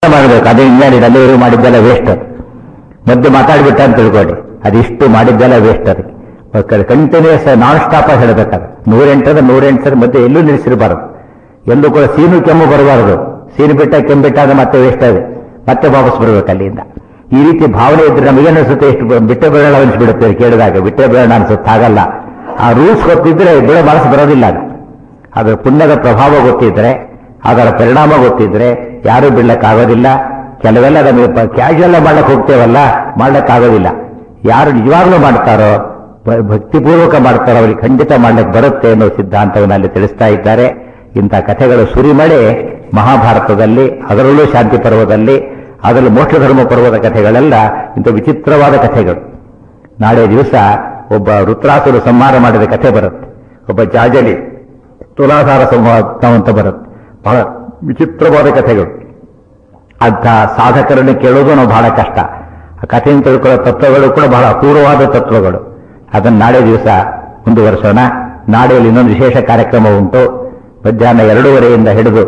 ಮಾಡಬೇಕು ಅದೇ ಇಂಗ್ಲೆಂಡ್ ಅಲ್ಲಿವರೆಗೂ ಮಾಡಿದ್ದೆಲ್ಲ ವೇಸ್ಟ್ ಅದು ಮಧ್ಯೆ ಮಾತಾಡ್ಬಿಟ್ಟ ಅಂತ ತಿಳ್ಕೊಳ್ಳಿ ಅದಿಷ್ಟು ಮಾಡಿದ್ದೆಲ್ಲ ವೇಸ್ಟ್ ಅದಕ್ಕೆ ಕಂಟಿನ್ಯೂಸ್ ನಾನ್ ಸ್ಟಾಪ್ ಆಗಿ ಹೇಳಬೇಕಾದ್ರೆ ನೂರೆಂಟದ ನೂರೆಂಟು ಸರಿ ಮಧ್ಯೆ ಎಲ್ಲೂ ನಿಲ್ಲಿಸಿರಬಾರದು ಎಲ್ಲೂ ಕೂಡ ಸೀನು ಕೆಮ್ಮು ಬರಬಾರದು ಸೀನು ಬಿಟ್ಟ ಕೆಮ್ಮು ಬಿಟ್ಟ ಅದು ಮತ್ತೆ ವೇಸ್ಟ್ ಆಗಿದೆ ಮತ್ತೆ ವಾಪಸ್ ಬರಬೇಕು ಅಲ್ಲಿಂದ ಈ ರೀತಿ ಭಾವನೆ ಇದ್ರೆ ನಮಗೇನು ಅನಿಸುತ್ತೆ ಎಷ್ಟು ಬ- ಬಿಟ್ಟೆ ಬಿಡೋಣ ಅನಿಸ್ಬಿಡುತ್ತೆ ಕೇಳಿದಾಗ ಬಿಟ್ಟೆ ಬಿಡೋಣ ಅನ್ಸುತ್ತೆ ಹಾಗಲ್ಲ ಆ ರೂಲ್ಸ್ ಗೊತ್ತಿದ್ರೆ ಬಿಡೋ ಮನಸ್ಸು ಬರೋದಿಲ್ಲ ಅದು ಅದರ ಪುಣ್ಯದ ಪ್ರಭಾವ ಗೊತ್ತಿದ್ರೆ ಅದರ ಪರಿಣಾಮ ಗೊತ್ತಿದ್ರೆ ಯಾರು ಬಿಡ್ಲಕ್ಕಾಗೋದಿಲ್ಲ ಕೆಲವೆಲ್ಲ ನಮಗೆ ಕ್ಯಾಶುವಲ್ ಮಾಡ್ಲಕ್ಕೆ ಹೋಗ್ತೇವಲ್ಲ ಮಾಡ್ಲಕ್ಕಾಗೋದಿಲ್ಲ ಯಾರು ನಿಜವಾಗ್ಲೂ ಮಾಡ್ತಾರೋ ಭ- ಭಕ್ತಿಪೂರ್ವಕ ಮಾಡ್ತಾರೋ ಅವ್ರಿಗೆ ಖಂಡಿತ ಮಾಡ್ಲಿಕ್ಕೆ ಬರುತ್ತೆ ಅನ್ನೋ ಸಿದ್ಧಾಂತವನ್ನು ಅಲ್ಲಿ ತಿಳಿಸ್ತಾ ಇದ್ದಾರೆ ಇಂಥ ಕಥೆಗಳು ಸುರಿಮಳೆ ಮಹಾಭಾರತದಲ್ಲಿ ಅದರಲ್ಲೂ ಶಾಂತಿ ಪರ್ವದಲ್ಲಿ ಅದರಲ್ಲೂ ಮೋಕ್ಷ ಧರ್ಮ ಪರ್ವದ ಕಥೆಗಳೆಲ್ಲ ಇಂಥ ವಿಚಿತ್ರವಾದ ಕಥೆಗಳು ನಾಳೆ ದಿವಸ ಒಬ್ಬ ವೃತ್ರಾಸುರು ಸಂಹಾರ ಮಾಡಿದ ಕಥೆ ಬರುತ್ತೆ ಒಬ್ಬ ಜಾಜಲಿ ತುಲಾಧಾರ ಸಂವಾದ ಅಂತ ಬರುತ್ತೆ ಬಹಳ ವಿಚಿತ್ರವಾದ ಕಥೆಗಳು ಅಂಥ ಸಾಧಕರನ್ನು ಕೇಳೋದು ನಾವು ಬಹಳ ಕಷ್ಟ ಆ ಕಥೆಯನ್ನು ತಿಳ್ಕೊಳ್ಳೋ ತತ್ವಗಳು ಕೂಡ ಬಹಳ ಅಪೂರ್ವವಾದ ತತ್ವಗಳು ಅದನ್ನು ನಾಳೆ ದಿವಸ ಮುಂದುವರಿಸೋಣ ನಾಳೆಯಲ್ಲಿ ಇನ್ನೊಂದು ವಿಶೇಷ ಕಾರ್ಯಕ್ರಮ ಉಂಟು ಮಧ್ಯಾಹ್ನ ಎರಡೂವರೆಯಿಂದ ಹಿಡಿದು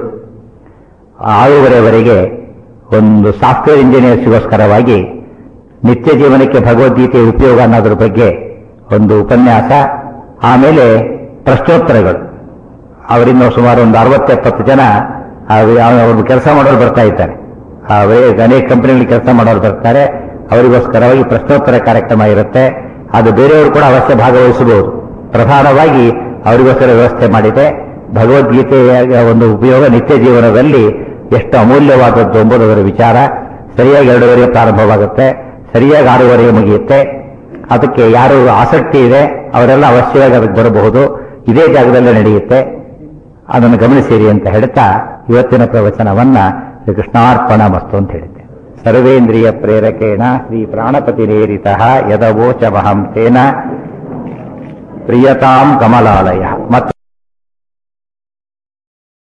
ಆರೂವರೆವರೆಗೆ ಒಂದು ಸಾಫ್ಟ್ವೇರ್ ಇಂಜಿನಿಯರ್ಸ್ಗೋಸ್ಕರವಾಗಿ ನಿತ್ಯ ಜೀವನಕ್ಕೆ ಭಗವದ್ಗೀತೆಯ ಉಪಯೋಗ ಅನ್ನೋದ್ರ ಬಗ್ಗೆ ಒಂದು ಉಪನ್ಯಾಸ ಆಮೇಲೆ ಪ್ರಶ್ನೋತ್ತರಗಳು ಅವರಿಂದ ಸುಮಾರು ಒಂದು ಅರವತ್ತೆಪ್ಪತ್ತು ಜನ ಅವರು ಕೆಲಸ ಮಾಡೋರು ಬರ್ತಾ ಇದ್ದಾರೆ ಆ ವೇ- ಅನೇಕ ಕಂಪನಿಗಳಲ್ಲಿ ಕೆಲಸ ಮಾಡೋರು ಬರ್ತಾರೆ ಅವರಿಗೋಸ್ಕರವಾಗಿ ಪ್ರಶ್ನೋತ್ತರ ಕಾರ್ಯಕ್ರಮ ಇರುತ್ತೆ ಅದು ಬೇರೆಯವರು ಕೂಡ ಅವಶ್ಯ ಭಾಗವಹಿಸಬಹುದು ಪ್ರಧಾನವಾಗಿ ಅವರಿಗೋಸ್ಕರ ವ್ಯವಸ್ಥೆ ಮಾಡಿದೆ ಭಗವದ್ಗೀತೆಯ ಒಂದು ಉಪಯೋಗ ನಿತ್ಯ ಜೀವನದಲ್ಲಿ ಎಷ್ಟು ಅಮೂಲ್ಯವಾದದ್ದು ಎಂಬುದರ ವಿಚಾರ ಸರಿಯಾಗಿ ಎರಡೂವರೆಗೆ ಪ್ರಾರಂಭವಾಗುತ್ತೆ ಸರಿಯಾಗಿ ಆರೂವರೆಗೆ ಮುಗಿಯುತ್ತೆ ಅದಕ್ಕೆ ಯಾರು ಆಸಕ್ತಿ ಇದೆ ಅವರೆಲ್ಲ ಅವಶ್ಯವಾಗಿ ಅದಕ್ಕೆ ಬರಬಹುದು ಇದೇ ಜಾಗದಲ್ಲೇ ನಡೆಯುತ್ತೆ ಅದನ್ನು ಗಮನಿಸಿರಿ ಅಂತ ಹೇಳ್ತಾ ಇವತ್ತಿನ ಪ್ರವಚನವನ್ನ ಶ್ರೀ ಕೃಷ್ಣಾರ್ಪಣ ಮಸ್ತು ಅಂತ ಹೇಳಿದ್ದೆ ಸರ್ವೇಂದ್ರಿಯ ಪ್ರೇರಕೇಣ ಶ್ರೀ ಪ್ರಾಣಪತಿ ನೇರಿತ ಯದವೋಚಮಹಂ ತೇನ ಪ್ರಿಯತಾಂ ಕಮಲಾಲಯ ಮತ್ತು